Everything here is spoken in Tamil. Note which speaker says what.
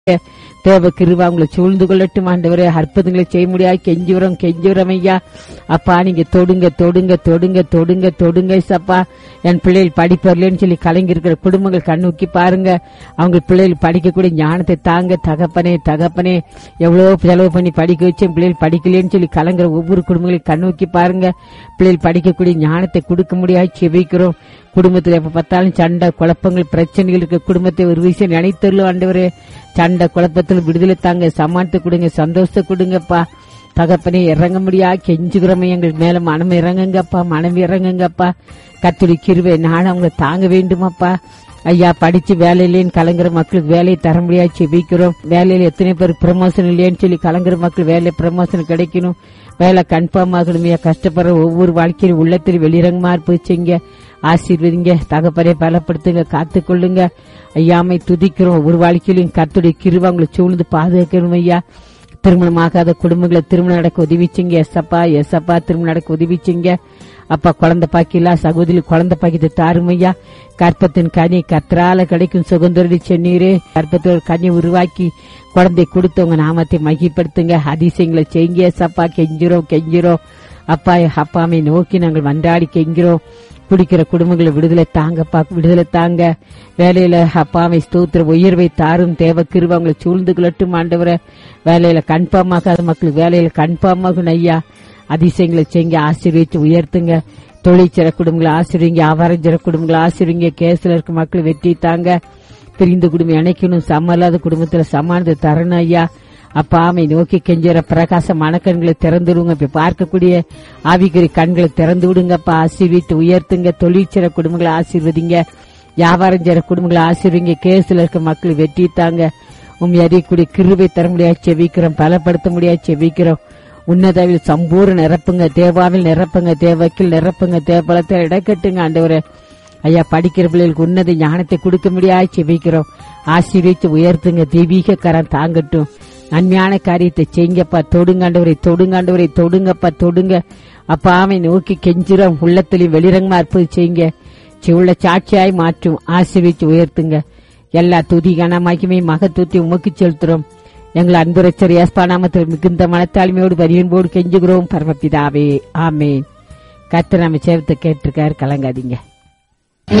Speaker 1: தேவ கிருபா உங்களை சூழ்ந்து கொள்ளட்டும் ஆண்டவரே அற்புதங்களை செய்ய முடியாது கெஞ்சுறோம் கெஞ்சுறோம் ஐயா அப்பா நீங்க தொடுங்க தொடுங்க தொடுங்க தொடுங்க தொடுங்க சப்பா என் பிள்ளைகள் படிப்பவர்களேன்னு சொல்லி கலங்கி இருக்கிற குடும்பங்கள் கண்ணூக்கி பாருங்க அவங்க பிள்ளைகள் படிக்கக்கூடிய ஞானத்தை தாங்க தகப்பனே தகப்பனே எவ்வளவு செலவு பண்ணி படிக்க வச்சு என் பிள்ளைகள் படிக்கலையேன்னு சொல்லி கலங்குற ஒவ்வொரு குடும்பங்களையும் கண்ணூக்கி பாருங்க பிள்ளைகள் படிக்கக்கூடிய ஞானத்தை கொடுக்க முடியாது செபிக்கிறோம் குடும்பத்தில் எப்ப பார்த்தாலும் சண்டை குழப்பங்கள் பிரச்சனைகள் இருக்க குடும்பத்தை ஒரு விஷயம் நினைத்தருளும் ஆண்டவரே சண்டை குழப்பத்தில் விடுதலை தாங்க சமாளித்து கொடுங்க சந்தோஷத்தை கொடுங்கப்பா தகப்பனே இறங்க முடியா கெஞ்சுகிறோமே எங்கள் மேல மனம் இறங்குங்கப்பா மனம் இறங்குங்கப்பா கத்துடி கிருவை நானும் அவங்க தாங்க வேண்டுமாப்பா ஐயா படிச்சு வேலையிலேன்னு கலங்குற மக்களுக்கு வேலையை தர முடியாது செபிக்கிறோம் வேலையில எத்தனை பேர் ப்ரமோஷன் இல்லையேன்னு சொல்லி கலங்குற மக்கள் வேலை ப்ரமோஷன் கிடைக்கணும் வேலை கன்ஃபார்ம் ஆகணுமே கஷ்டப்படுற ஒவ்வொரு வாழ்க்கையிலும் உள்ளத்தில் வெளிரங்கமா இருப்பிச்சிங்க ஆசீர்வதிங்க தகப்பரை பலப்படுத்துங்க காத்துக்கொள்ளுங்க ஐயாமை துதிக்கிறோம் ஒவ்வொரு வாழ்க்கையிலும் கத்துடைய கிருவ அவங்களை சூழ்ந்து பாதுகாக்கணும் ஐயா திருமணமாகாத குடும்பங்களை திருமணம் நடக்க உதவிச்சிங்க எஸ்அப்பா எஸ்அப்பா திருமணம் நடக்க உதவிச்சிங்க அப்பா குழந்தை பாக்கிலா சகோதரி குழந்தை பாக்கியத்தை தாருமையா கற்பத்தின் கனி கத்ரால கிடைக்கும் சுகந்தரடி சென்னீரே கற்பத்தோட கனி உருவாக்கி குழந்தை கொடுத்து உங்க நாமத்தை மகிப்படுத்துங்க அதிசயங்களை செய்யுங்க சப்பா கெஞ்சிரோம் கெஞ்சிரோம் அப்பா அப்பாமை நோக்கி நாங்கள் மன்றாடி கெஞ்சிரோம் குடிக்கிற குடும்பங்களை விடுதலை தாங்கப்பா விடுதலை தாங்க வேலையில அப்பாவை ஸ்தோத்திர உயர்வை தாரும் தேவ கிருவ அவங்களை சூழ்ந்து கொள்ளட்டும் ஆண்டவரை வேலையில கன்ஃபார்ம் ஆகாத மக்களுக்கு வேலையில கன்ஃபார்ம் ஆகணும் ஐயா அதிசயங்களை செய்யுங்க ஆசீர்வதிச்சு உயர்த்துங்க தொழிற்சிற குடும்பங்களை ஆசிரியங்க ஆவாரஞ்சிற குடும்பங்களை ஆசிரியங்க கேஸ்ல இருக்க மக்கள் வெற்றி தாங்க பிரிந்து குடும்பம் இணைக்கணும் சமல்லாத குடும்பத்துல சமானத்தை தரணும் ஐயா அப்பா ஆமை நோக்கி கெஞ்சுற பிரகாச மனக்கண்களை திறந்துடுங்க இப்ப பார்க்கக்கூடிய ஆவிக்குறி கண்களை திறந்து விடுங்கப்பா ஆசீர்வித்து உயர்த்துங்க தொழிற்சிற குடும்பங்களை ஆசீர்வதிங்க வியாபாரம் செய்யற குடும்பங்களை ஆசீர்வதிங்க கேஸ்ல இருக்க மக்கள் வெற்றி தாங்க உண்மை அறியக்கூடிய கிருவை தர முடியாது செவிக்கிறோம் பலப்படுத்த முடியாது செவிக்கிறோம் உன்னதாவில் சம்பூர்ண நிரப்புங்க தேவாவில் நிரப்புங்க தேவக்கில் நிரப்புங்க தேவபலத்தை இடக்கட்டுங்க ஆண்டவரே ஐயா படிக்கிற பிள்ளைகளுக்கு உன்னத ஞானத்தை கொடுக்க முடியாது செபிக்கிறோம் ஆசீர்வித்து உயர்த்துங்க தெய்வீக கரம் தாங்கட்டும் நன்மையான காரியத்தை செய்யுங்கப்பா தொடுங்காண்டவரை தொடுங்காண்டவரை தொடுங்கப்பா தொடுங்க அப்பா ஆமை நோக்கி கெஞ்சிரோம் உள்ளத்திலையும் வெளிரங்கமா இருப்பது செய்யுங்க உள்ள சாட்சியாய் மாற்றும் ஆசீர்வித்து உயர்த்துங்க எல்லா துதி கனமாக்கியுமே மகத்துவத்தை உமக்கு செலுத்துறோம் எங்கள் அன்புரச்சர் ஏஸ்பானாமத்தில் மிகுந்த மனத்தாழ்மையோடு வரியன்போடு கெஞ்சுகிறோம் பரமபிதாவே ஆமேன் கர்த்தர் நம்ம சேவத்தை கேட்டிருக்காரு கலங்காதீங்க